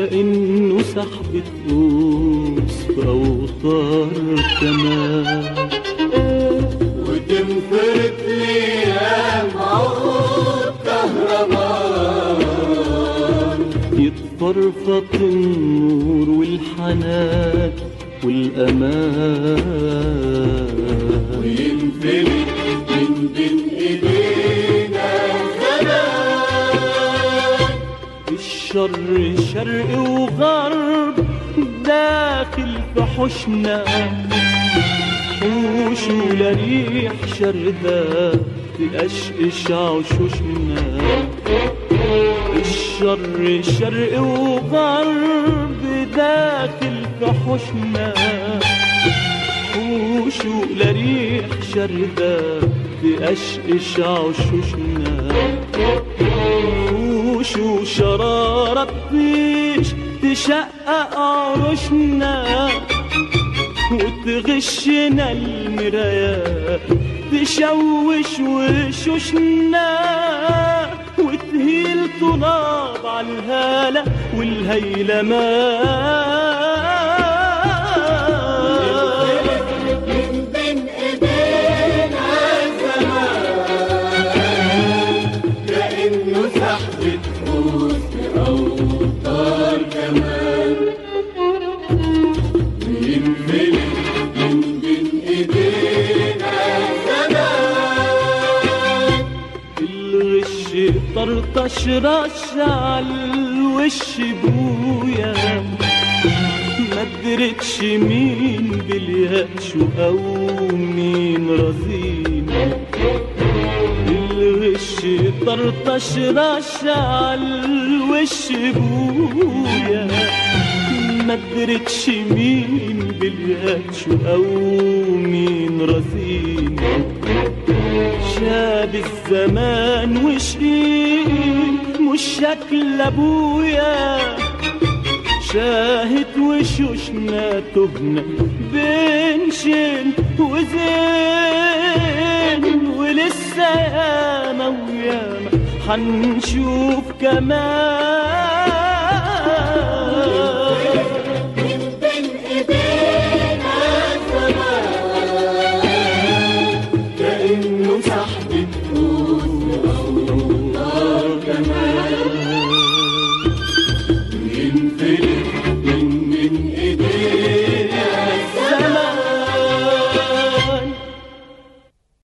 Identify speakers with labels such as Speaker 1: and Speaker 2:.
Speaker 1: كأنه سحبة قوس في أوتار كمان
Speaker 2: وتنفرد ليام عود كهربان
Speaker 1: يتفرفط النور والحنان والأمان
Speaker 2: وينفلت من بين ايدينا زمان
Speaker 1: الشر شرق وغرب داخل في حوشنا حوش ولا ريح شردة تقشقش عشوشنا الشر شرق وغرب داخل في حوشنا حوش ولا ريح شردة تقشقش عشوشنا وش وشرارة تطيش تشقق عروشنا وتغشنا المرايات تشوش وشوشنا وتهيل تراب على الهالة والهيلمان
Speaker 2: من بين ايدينا زمان كأنه سحبة قوس في أوتار كمان وينفلت من بين ايدينا زمان
Speaker 1: الغش طرطش رش على الوش بويا ما درتش مين باليأس او مين رزين الغش طرطش رش على الوش بويا ما درتش مين باليأس او مين رزين شاب الزمان وشقيق مش شكل ابويا شاهد وشوشنا تهنا بين شين وزين ولسه ياما وياما حنشوف كمان